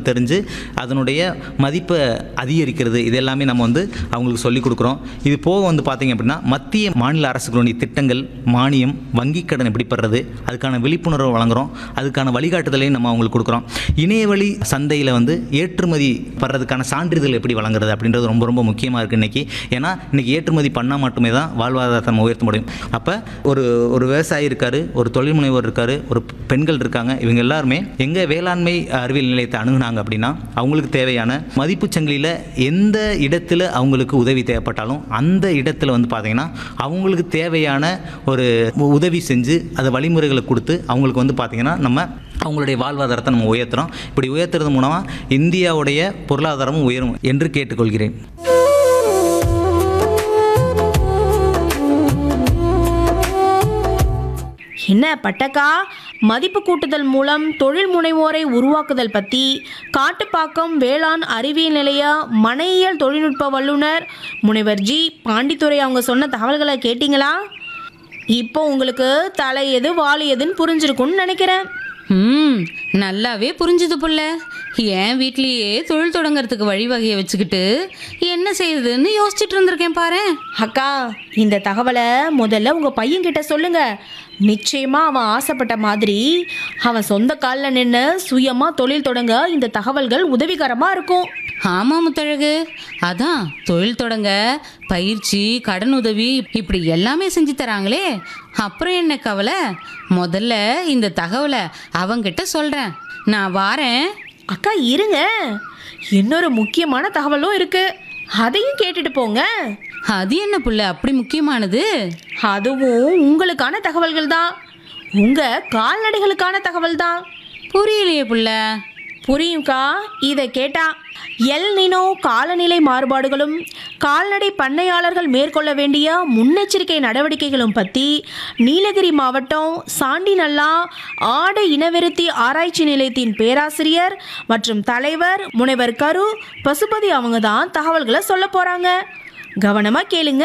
தெரிஞ்சு அதனுடைய மதிப்பை அதிகரிக்கிறது இது எல்லாமே நம்ம வந்து அவங்களுக்கு சொல்லிக் கொடுக்குறோம் இது போக வந்து பார்த்தீங்க அப்படின்னா மத்திய மாநில அரசுகளுடைய திட்டங்கள் மானியம் வங்கிக் கடன் எப்படி பெறுறது அதுக்கான விழிப்புணர்வு வழங்குறோம் அதுக்கான வழிகாட்டுதலையும் நம்ம அவங்களுக்கு கொடுக்குறோம் இணையவழி சந்தையில் வந்து ஏற்றுமதி படுறதுக்கான சான்றிதழ் எப்படி வழங்குறது அப்படின்றது ரொம்ப ரொம்ப முக்கியமாக இருக்குது இன்றைக்கி ஏன்னா இன்றைக்கி ஏற்றுமதி பண்ணால் மட்டுமே தான் வாழ்வாதாரத்தை நம்ம உயர்த்த முடியும் அப்போ ஒரு ஒரு விவசாயி இருக்கார் ஒரு தொழில் முனைவோர் இருக்கார் ஒரு பெண்கள் இருக்காங்க இவங்க எல்லாருமே எங்கே வேளாண்மை அறிவியல் நிலையத்தை அணுகுனாங்க அப்படின்னா அவங்களுக்கு தேவையான மதிப்புச் சங்கிலியில் எந்த இடத்துல அவங்களுக்கு உதவி தேவைப்பட்டாலும் அந்த இடத்துல வந்து பார்த்தீங்கன்னா அவங்களுக்கு தேவையான ஒரு உதவி செஞ்சு அதை வழிமுறைகளை கொடுத்து அவங்களுக்கு வந்து பார்த்தீங்கன்னா நம்ம அவங்களுடைய வாழ்வாதாரத்தை நம்ம உயர்த்துறோம் இப்படி உயர்த்துறது மூலமாக இந்தியாவுடைய பொருளாதாரமும் உயரும் என்று கேட்டுக்கொள்கிறேன் என்ன பட்டக்கா மதிப்பு கூட்டுதல் மூலம் தொழில் முனைவோரை உருவாக்குதல் பற்றி காட்டுப்பாக்கம் வேளாண் அறிவியல் நிலைய மனையியல் தொழில்நுட்ப வல்லுனர் முனைவர் ஜி பாண்டித்துரை அவங்க சொன்ன தகவல்களை கேட்டிங்களா இப்போ உங்களுக்கு தலை எது வால் எதுன்னு புரிஞ்சிருக்கும்னு நினைக்கிறேன் ம் நல்லாவே புரிஞ்சுது புள்ள என் வீட்லயே தொழில் தொடங்கறதுக்கு வழிவகையை வச்சுக்கிட்டு என்ன செய்யுதுன்னு யோசிச்சுட்டு இருந்திருக்கேன் பாரு அக்கா இந்த தகவலை முதல்ல உங்கள் பையன்கிட்ட சொல்லுங்க நிச்சயமா அவன் ஆசைப்பட்ட மாதிரி அவன் சொந்த காலில் நின்று சுயமாக தொழில் தொடங்க இந்த தகவல்கள் உதவிகரமாக இருக்கும் ஆமா முத்தழகு அதான் தொழில் தொடங்க பயிற்சி கடன் உதவி இப்படி எல்லாமே செஞ்சு தராங்களே அப்புறம் என்ன கவலை முதல்ல இந்த தகவலை அவங்கிட்ட சொல்றேன் நான் வாரேன் அக்கா இருங்க இன்னொரு முக்கியமான தகவலும் இருக்கு அதையும் கேட்டுட்டு போங்க அது என்ன புள்ள அப்படி முக்கியமானது அதுவும் உங்களுக்கான தகவல்கள் தான் உங்க கால்நடைகளுக்கான தகவல் தான் புரியலையே புள்ள புரியும்க்கா இதை கேட்டா எல் நினோ காலநிலை மாறுபாடுகளும் கால்நடை பண்ணையாளர்கள் மேற்கொள்ள வேண்டிய முன்னெச்சரிக்கை நடவடிக்கைகளும் பற்றி நீலகிரி மாவட்டம் சாண்டிநல்லா ஆடு இனவிருத்தி ஆராய்ச்சி நிலையத்தின் பேராசிரியர் மற்றும் தலைவர் முனைவர் கரு பசுபதி அவங்க தான் தகவல்களை சொல்ல போகிறாங்க கவனமாக கேளுங்க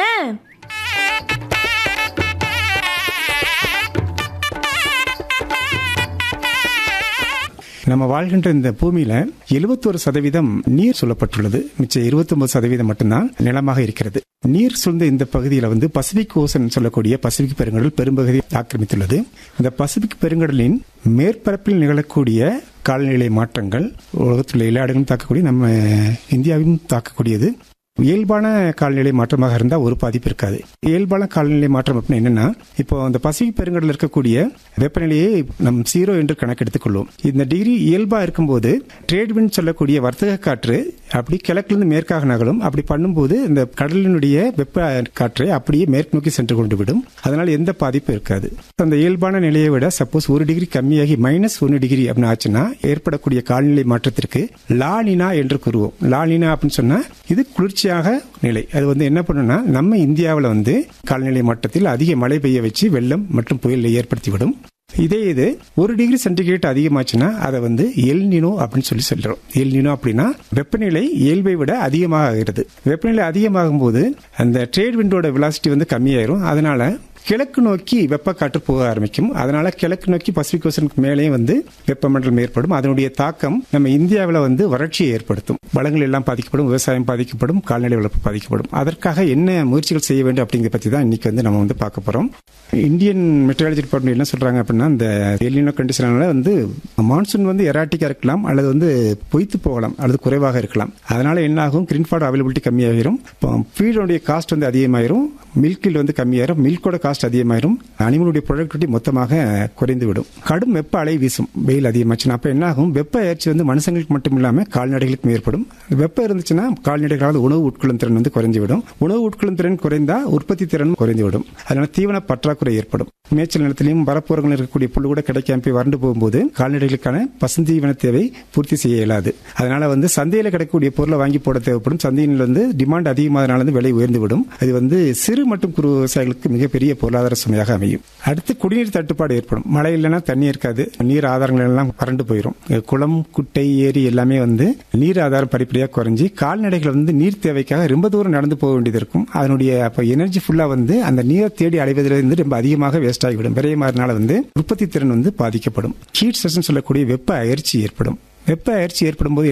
நம்ம வாழ்கின்ற இந்த பூமியில 71% சதவீதம் நீர் சொல்லப்பட்டுள்ளது மிச்சம் 29% சதவீதம் மட்டும்தான் நிலமாக இருக்கிறது நீர் சூழ்ந்த இந்த பகுதியில் வந்து பசிபிக் ஓசன் சொல்லக்கூடிய பசிபிக் பெருங்கடல் பெரும்பகுதி ஆக்கிரமித்துள்ளது இந்த பசிபிக் பெருங்கடலின் மேற்பரப்பில் நிகழக்கூடிய காலநிலை மாற்றங்கள் உலகத்தில் உள்ள எல்லா இடங்களும் தாக்கக்கூடிய நம்ம இந்தியாவையும் தாக்கக்கூடியது இயல்பான காலநிலை மாற்றமாக இருந்தால் ஒரு பாதிப்பு இருக்காது இயல்பான காலநிலை மாற்றம் அப்படின்னா என்னன்னா இப்போ அந்த பசிபிக் பெருங்கடலில் இருக்கக்கூடிய வெப்பநிலையை நம் ஜீரோ என்று கணக்கெடுத்துக் கொள்வோம் இந்த டிகிரி இயல்பா இருக்கும்போது ட்ரேட் விண்ட் சொல்லக்கூடிய வர்த்தக காற்று அப்படி கிழக்கிலிருந்து மேற்காக நகலும் அப்படி பண்ணும்போது இந்த கடலினுடைய வெப்ப காற்றை அப்படியே மேற்கு நோக்கி சென்று கொண்டு விடும் அதனால் எந்த பாதிப்பும் இருக்காது அந்த இயல்பான நிலையை விட சப்போஸ் ஒரு டிகிரி கம்மியாகி மைனஸ் ஒன்று டிகிரி அப்படின்னு ஆச்சுன்னா ஏற்படக்கூடிய காலநிலை மாற்றத்திற்கு லானினா என்று கூறுவோம் லானினா அப்படின்னு சொன்னா இது குளிர்ச்சியாக நிலை அது வந்து என்ன பண்ணுன்னா நம்ம இந்தியாவில் வந்து காலநிலை மாற்றத்தில் அதிக மழை பெய்ய வச்சு வெள்ளம் மற்றும் புயலை ஏற்படுத்திவிடும் இதே இது ஒரு டிகிரி சென்டிகிரேட் அதிகமாச்சுன்னா அதை வந்து எல்னினோ அப்படின்னு சொல்லி சொல்றோம் எல்னினோ அப்படின்னா வெப்பநிலை இயல்பை விட அதிகமாக ஆகிறது வெப்பநிலை அதிகமாகும் போது அந்த ட்ரேட் விண்டோட வெலாசிட்டி வந்து கம்மியாயிரும் அதனால கிழக்கு நோக்கி வெப்பக்காற்று போக ஆரம்பிக்கும் அதனால கிழக்கு நோக்கி பசிபிக் ஓசனுக்கு மேலே வந்து வெப்பமண்டலம் ஏற்படும் அதனுடைய தாக்கம் நம்ம இந்தியாவில் வந்து வறட்சியை ஏற்படுத்தும் வளங்கள் எல்லாம் பாதிக்கப்படும் விவசாயம் பாதிக்கப்படும் கால்நடை வளர்ப்பு பாதிக்கப்படும் அதற்காக என்ன முயற்சிகள் செய்ய வேண்டும் அப்படிங்கிறத பத்தி தான் இன்னைக்கு வந்து நம்ம வந்து பார்க்க போறோம் இந்தியன் மெட்ரலாஜி டிபார்ட்மெண்ட் என்ன சொல்றாங்க அப்படின்னா இந்த எலினோ கண்டிஷனால வந்து மான்சூன் வந்து எராட்டிக்கா இருக்கலாம் அல்லது வந்து பொய்த்து போகலாம் அல்லது குறைவாக இருக்கலாம் அதனால என்ன ஆகும் கிரீன்ஃபார்ட் அவைலபிலிட்டி கம்மியாகிரும் ஃபீடோடைய காஸ்ட் வந்து அதிகமாயிரும் மில்கில் வந்து கம்மியாயிரும் மில்கோட காஸ்ட் அதிகமாயிரும் அனிமலுடைய ப்ரொடக்டிவிட்டி மொத்தமாக குறைந்து விடும் கடும் வெப்ப அலை வீசும் வெயில் அதிகமாச்சுன்னா அப்ப என்ன ஆகும் வெப்ப அயற்சி வந்து மனுஷங்களுக்கு மட்டும் இல்லாம கால்நடைகளுக்கும் ஏற்படும் வெப்பம் இருந்துச்சுன்னா கால்நடைகளால் உணவு உட்கொள்ளும் திறன் வந்து குறைந்து விடும் உணவு உட்கொள்ளும் திறன் குறைந்தா உற்பத்தி திறன் குறைந்து விடும் அதனால தீவன பற்றாக்குறை ஏற்படும் மேய்ச்சல் நிலத்திலையும் வரப்புறங்களில் இருக்கக்கூடிய புல்லு கூட கிடைக்காம போய் வறண்டு போகும்போது கால்நடைகளுக்கான பசுந்தீவன தேவை பூர்த்தி செய்ய இயலாது அதனால வந்து சந்தையில் கிடைக்கக்கூடிய பொருளை வாங்கி போட தேவைப்படும் சந்தையில் வந்து டிமாண்ட் அதிகமானதுனால வந்து விலை உயர்ந்து விடும் அது வந்து சிறு மற்றும் குறு விவசாயிகளுக்கு மிகப்பெரிய பொருளாதார சுமையாக அமையும் அடுத்து குடிநீர் தட்டுப்பாடு ஏற்படும் மழை இல்லைன்னா தண்ணி இருக்காது நீர் ஆதாரங்கள் எல்லாம் வறண்டு போயிடும் குளம் குட்டை ஏரி எல்லாமே வந்து நீர் ஆதாரம் படிப்படியாக குறைஞ்சி கால்நடைகள் வந்து நீர் தேவைக்காக ரொம்ப தூரம் நடந்து போக வேண்டியது இருக்கும் அதனுடைய அப்ப எனர்ஜி ஃபுல்லா வந்து அந்த நீரை தேடி அடைவதிலிருந்து ரொம்ப அதிகமாக வேஸ்ட் ஆகிவிடும் விரையமாறனால வந்து உற்பத்தி திறன் வந்து பாதிக்கப்படும் ஹீட் செஷன் சொல்லக்கூடிய வெப்ப அயற்சி ஏற்படும் வெப்ப அயற்சி ஏற்படும் போது